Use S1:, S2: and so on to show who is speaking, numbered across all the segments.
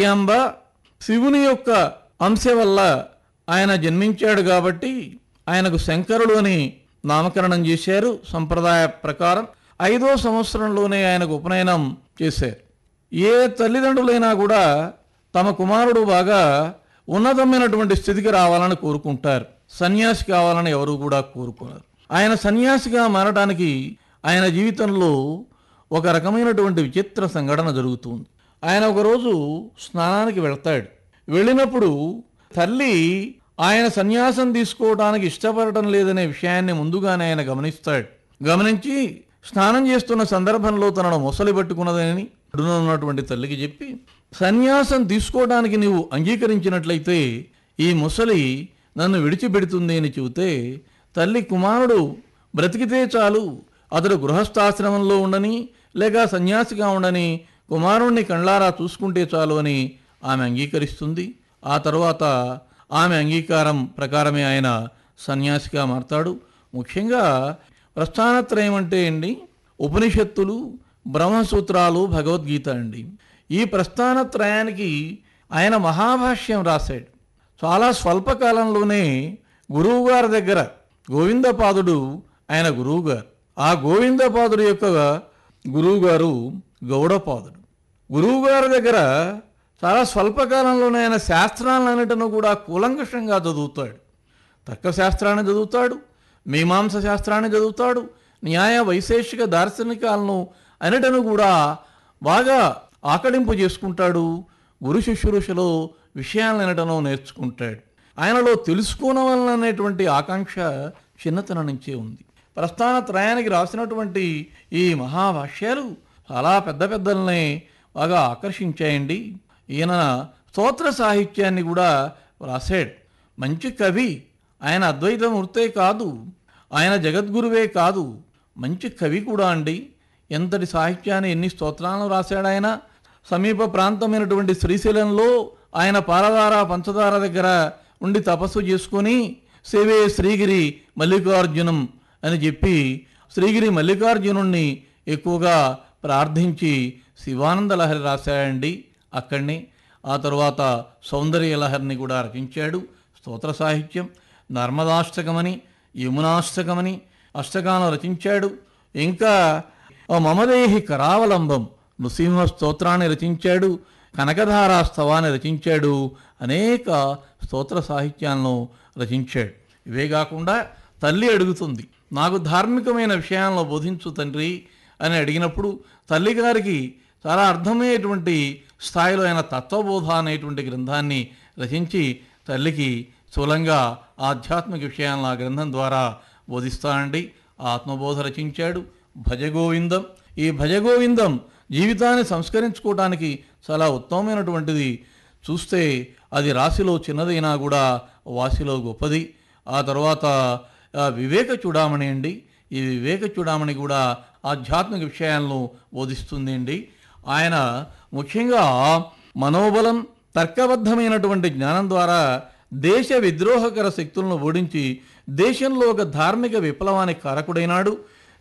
S1: సత్యాంబ శివుని యొక్క అంశ వల్ల ఆయన జన్మించాడు కాబట్టి ఆయనకు శంకరుడు అని నామకరణం చేశారు సంప్రదాయ ప్రకారం ఐదో సంవత్సరంలోనే ఆయనకు ఉపనయనం చేశారు ఏ తల్లిదండ్రులైనా కూడా తమ కుమారుడు బాగా ఉన్నతమైనటువంటి స్థితికి రావాలని కోరుకుంటారు సన్యాసి కావాలని ఎవరు కూడా కోరుకోరు ఆయన సన్యాసిగా మారడానికి ఆయన జీవితంలో ఒక రకమైనటువంటి విచిత్ర సంఘటన జరుగుతుంది ఆయన ఒకరోజు స్నానానికి వెళ్తాడు వెళ్ళినప్పుడు తల్లి ఆయన సన్యాసం తీసుకోవడానికి ఇష్టపడటం లేదనే విషయాన్ని ముందుగానే ఆయన గమనిస్తాడు గమనించి స్నానం చేస్తున్న సందర్భంలో తనను మొసలి పట్టుకున్నదని అడుగున ఉన్నటువంటి తల్లికి చెప్పి సన్యాసం తీసుకోవడానికి నీవు అంగీకరించినట్లయితే ఈ ముసలి నన్ను విడిచిపెడుతుంది అని చెబితే తల్లి కుమారుడు బ్రతికితే చాలు అతడు గృహస్థాశ్రమంలో ఉండని లేక సన్యాసిగా ఉండని కుమారుణ్ణి కళ్ళారా చూసుకుంటే చాలు అని ఆమె అంగీకరిస్తుంది ఆ తర్వాత ఆమె అంగీకారం ప్రకారమే ఆయన సన్యాసిగా మారతాడు ముఖ్యంగా ప్రస్థానత్రయం అంటే అండి ఉపనిషత్తులు బ్రహ్మసూత్రాలు భగవద్గీత అండి ఈ ప్రస్థానత్రయానికి ఆయన మహాభాష్యం రాశాడు చాలా స్వల్పకాలంలోనే గురువుగారి దగ్గర గోవిందపాదుడు ఆయన గురువుగారు ఆ గోవిందపాదుడు యొక్క గురువుగారు గౌడపాదుడు గురువుగారి దగ్గర చాలా స్వల్పకాలంలోనే ఆయన శాస్త్రాలన్నిటిని కూడా కూలంకషంగా చదువుతాడు తర్క శాస్త్రాన్ని చదువుతాడు మీమాంస శాస్త్రాన్ని చదువుతాడు న్యాయ వైశేషిక దార్శనికాలను అన్నిటను కూడా బాగా ఆకడింపు చేసుకుంటాడు గురు శిష్యురుషులో విషయాలను వినటను నేర్చుకుంటాడు ఆయనలో తెలుసుకోనవలననేటువంటి ఆకాంక్ష చిన్నతనం నుంచే ఉంది ప్రస్థాన త్రయానికి రాసినటువంటి ఈ మహాభాష్యాలు చాలా పెద్ద పెద్దల్ని బాగా ఆకర్షించాయండి ఈయన స్తోత్ర సాహిత్యాన్ని కూడా రాశాడు మంచి కవి ఆయన అద్వైతమూర్తే కాదు ఆయన జగద్గురువే కాదు మంచి కవి కూడా అండి ఎంతటి సాహిత్యాన్ని ఎన్ని స్తోత్రాలను రాశాడు ఆయన సమీప ప్రాంతమైనటువంటి శ్రీశైలంలో ఆయన పాలధార పంచదార దగ్గర ఉండి తపస్సు చేసుకొని సేవే శ్రీగిరి మల్లికార్జునం అని చెప్పి శ్రీగిరి మల్లికార్జునుణ్ణి ఎక్కువగా ప్రార్థించి శివానంద లహరి రాశాడండి అక్కడిని ఆ తర్వాత సౌందర్య లహరిని కూడా రచించాడు స్తోత్ర సాహిత్యం నర్మదాష్టకమని యమునాష్టకమని అష్టకాలను రచించాడు ఇంకా ఆ మమదేహి కరావలంబం నృసింహ స్తోత్రాన్ని రచించాడు కనకధారా స్తవాన్ని రచించాడు అనేక స్తోత్ర సాహిత్యాలను రచించాడు ఇవే కాకుండా తల్లి అడుగుతుంది నాకు ధార్మికమైన విషయాలను బోధించు తండ్రి అని అడిగినప్పుడు తల్లిగారికి చాలా అర్థమయ్యేటువంటి స్థాయిలో ఆయన తత్వబోధ అనేటువంటి గ్రంథాన్ని రచించి తల్లికి స్థూలంగా ఆధ్యాత్మిక విషయాలను ఆ గ్రంథం ద్వారా బోధిస్తానండి ఆత్మబోధ రచించాడు భజగోవిందం ఈ భజగోవిందం జీవితాన్ని సంస్కరించుకోవడానికి చాలా ఉత్తమమైనటువంటిది చూస్తే అది రాశిలో చిన్నదైనా కూడా వాసిలో గొప్పది ఆ తర్వాత ఆ, వివేక చూడామణి అండి ఈ వివేక చూడామణి కూడా ఆధ్యాత్మిక విషయాలను బోధిస్తుంది అండి ఆయన ముఖ్యంగా మనోబలం తర్కబద్ధమైనటువంటి జ్ఞానం ద్వారా దేశ విద్రోహకర శక్తులను ఓడించి దేశంలో ఒక ధార్మిక విప్లవానికి కారకుడైనాడు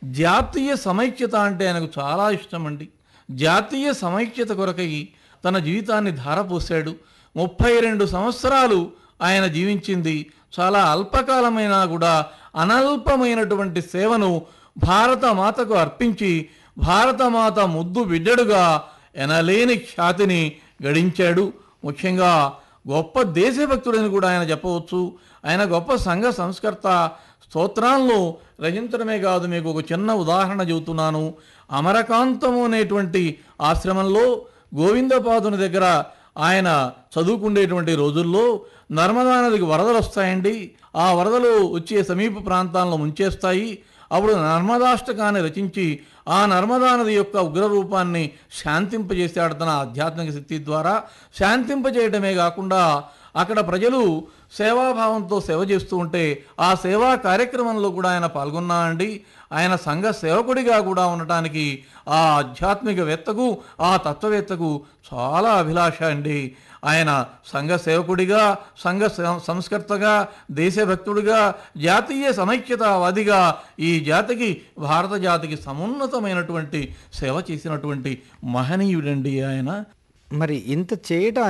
S1: జాతీయ సమైక్యత అంటే ఆయనకు చాలా ఇష్టం అండి జాతీయ సమైక్యత కొరకై తన జీవితాన్ని ధారపోశాడు ముప్పై రెండు సంవత్సరాలు ఆయన జీవించింది చాలా అల్పకాలమైనా కూడా అనల్పమైనటువంటి సేవను భారత మాతకు అర్పించి భారతమాత ముద్దు బిడ్డడుగా ఎనలేని ఖ్యాతిని గడించాడు ముఖ్యంగా గొప్ప దేశభక్తుడని కూడా ఆయన చెప్పవచ్చు ఆయన గొప్ప సంఘ సంస్కర్త స్తోత్రాలను రచించడమే కాదు మీకు ఒక చిన్న ఉదాహరణ చెబుతున్నాను అమరకాంతము అనేటువంటి ఆశ్రమంలో గోవిందపాదుని దగ్గర ఆయన చదువుకుండేటువంటి రోజుల్లో నర్మదా నదికి వరదలు వస్తాయండి ఆ వరదలు వచ్చే సమీప ప్రాంతాలను ముంచేస్తాయి అప్పుడు నర్మదాష్టకాన్ని రచించి ఆ నర్మదా నది యొక్క ఉగ్రరూపాన్ని శాంతింపజేశాడు తన ఆధ్యాత్మిక శక్తి ద్వారా శాంతింపజేయడమే కాకుండా అక్కడ ప్రజలు సేవాభావంతో సేవ చేస్తూ ఉంటే ఆ సేవా కార్యక్రమంలో కూడా ఆయన పాల్గొన్నా అండి ఆయన సంఘ సేవకుడిగా కూడా ఉండటానికి ఆ ఆధ్యాత్మికవేత్తకు ఆ తత్వవేత్తకు చాలా అభిలాష అండి ఆయన సంఘ సేవకుడిగా సంఘ సం- సంస్కర్తగా దేశభక్తుడిగా జాతీయ సమైక్యతావాదిగా ఈ జాతికి భారత జాతికి సమున్నతమైనటువంటి సేవ చేసినటువంటి మహనీయుడండి ఆయన
S2: మరి ఇంత చేయటానికి